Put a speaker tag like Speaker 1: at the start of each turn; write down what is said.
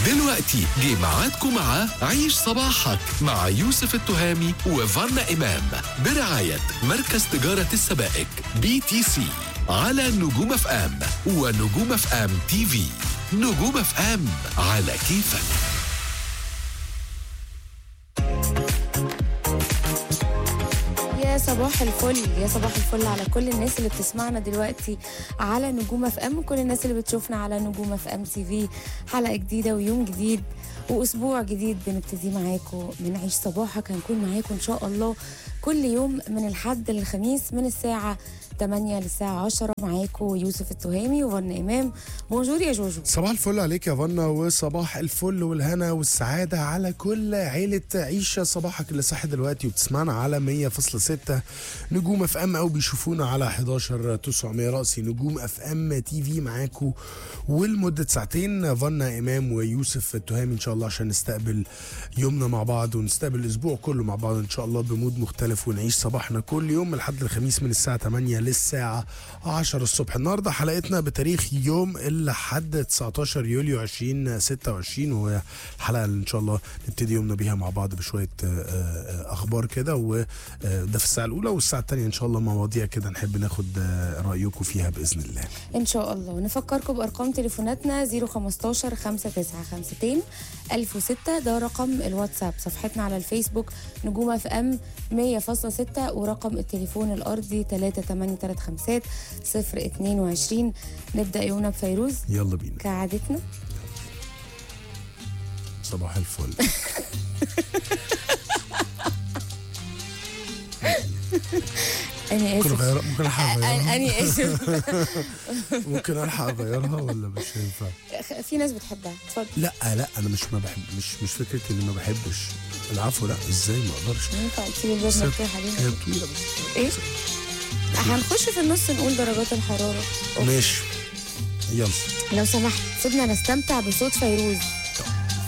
Speaker 1: دلوقتي جه ميعادكم مع عيش صباحك مع يوسف التهامي وفانا إمام برعاية مركز تجارة السبائك بي تي سي على نجوم اف ام ونجوم اف ام تي في نجوم اف ام على كيفك
Speaker 2: يا صباح الفل يا صباح الفل على كل الناس اللي بتسمعنا دلوقتي على نجوم اف ام وكل الناس اللي بتشوفنا على نجوم اف ام تي في حلقه جديده ويوم جديد واسبوع جديد بنبتدي معاكم من عيش صباحك هنكون معاكم ان شاء الله كل يوم من الحد للخميس من الساعه 8 للساعه 10 معاكم يوسف التهامي وفن امام بونجور يا جوجو
Speaker 3: صباح الفل عليك يا فنا وصباح الفل والهنا والسعادة على كل عيلة عيشة صباحك اللي صاحي دلوقتي وبتسمعنا على 100.6 نجوم اف ام او بيشوفونا على 11 900 رأسي نجوم اف ام تي في معاكم ولمدة ساعتين فنا امام ويوسف التهامي ان شاء الله عشان نستقبل يومنا مع بعض ونستقبل الاسبوع كله مع بعض ان شاء الله بمود مختلف ونعيش صباحنا كل يوم من لحد الخميس من الساعة 8 للساعة 10 الصبح النهارده حلقتنا بتاريخ يوم الاحد 19 يوليو 2026 وهي الحلقه اللي ان شاء الله نبتدي يومنا بيها مع بعض بشويه آه، آه، اخبار كده وده في الساعه الاولى والساعه الثانيه ان شاء الله مواضيع كده نحب ناخد آه، رايكم فيها باذن الله
Speaker 2: ان شاء الله ونفكركم بارقام تليفوناتنا 015 5952 1006 ده رقم الواتساب صفحتنا على الفيسبوك نجوم اف ام 100.6 ورقم التليفون الارضي 3835 022 نبدا يومنا بفيروز
Speaker 3: يلا بينا
Speaker 2: كعادتنا
Speaker 3: صباح الفل
Speaker 2: انا
Speaker 3: ممكن
Speaker 2: اسف
Speaker 3: اغير ممكن الحق اغيرها
Speaker 2: انا اسف
Speaker 3: ممكن الحق اغيرها ولا مش هينفع
Speaker 2: في ناس بتحبها اتفضل
Speaker 3: لا لا انا مش ما بحب مش مش فكره اني ما بحبش العفو لا ازاي ما اقدرش
Speaker 2: ينفع تسيب الباب
Speaker 3: ست-
Speaker 2: مفتوح علينا
Speaker 3: هي طويله بس
Speaker 2: ايه هنخش في النص نقول درجات الحراره
Speaker 3: ماشي يلا
Speaker 2: لو سمحت سيبنا نستمتع بصوت فيروز